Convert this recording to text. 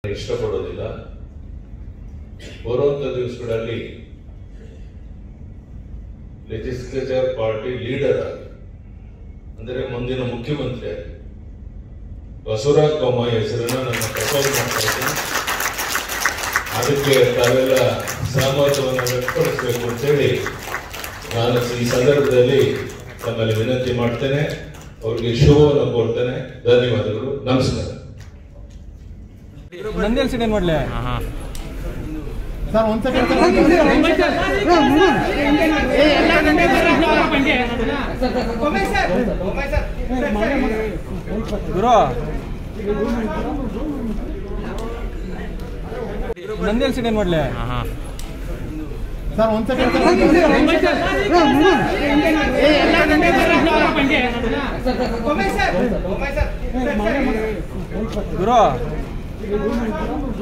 ಇಷ್ಟಪಡೋದಿಲ್ಲ ಬರುವಂತ ದಿವಸಗಳಲ್ಲಿ ಲೆಜಿಸ್ಲೇಚರ್ ಪಾರ್ಟಿ ಲೀಡರ್ ಆಗಿ ಅಂದರೆ ಮುಂದಿನ ಮುಖ್ಯಮಂತ್ರಿ ಆಗಿ ಬಸವರಾಜ ಬೊಮ್ಮಾಯಿ ಹೆಸರನ್ನ ನನ್ನ ಪ್ರಪೋಸ್ ಮಾಡ್ತಾ ಇದ್ದೀನಿ ಅದಕ್ಕೆ ತಾವೆಲ್ಲ ಸಹಮತವನ್ನು ವ್ಯಕ್ತಪಡಿಸಬೇಕು ಅಂತೇಳಿ ನಾನು ಈ ಸಂದರ್ಭದಲ್ಲಿ ತಮ್ಮಲ್ಲಿ ವಿನಂತಿ ಮಾಡ್ತೇನೆ ಅವರಿಗೆ ಶುಭವನ್ನು ಕೋರ್ತೇನೆ ಧನ್ಯವಾದಗಳು ನಮಸ್ಕಾರ ನಂದಿ ಇನ್ಸಿಡೆಂಟ್ ಮಾಡ್ಲೆ ಸರ್ ಒಂದ್ ಸೆಕೆಂಡ್ ಗುರು ನಂದಿ ಇನ್ಸಿಡೆಂಟ್ ಮಾಡ್ಲೆ ಸರ್ ಒಂದ್ ಸೆಕೆಂಡ್ ಗುರು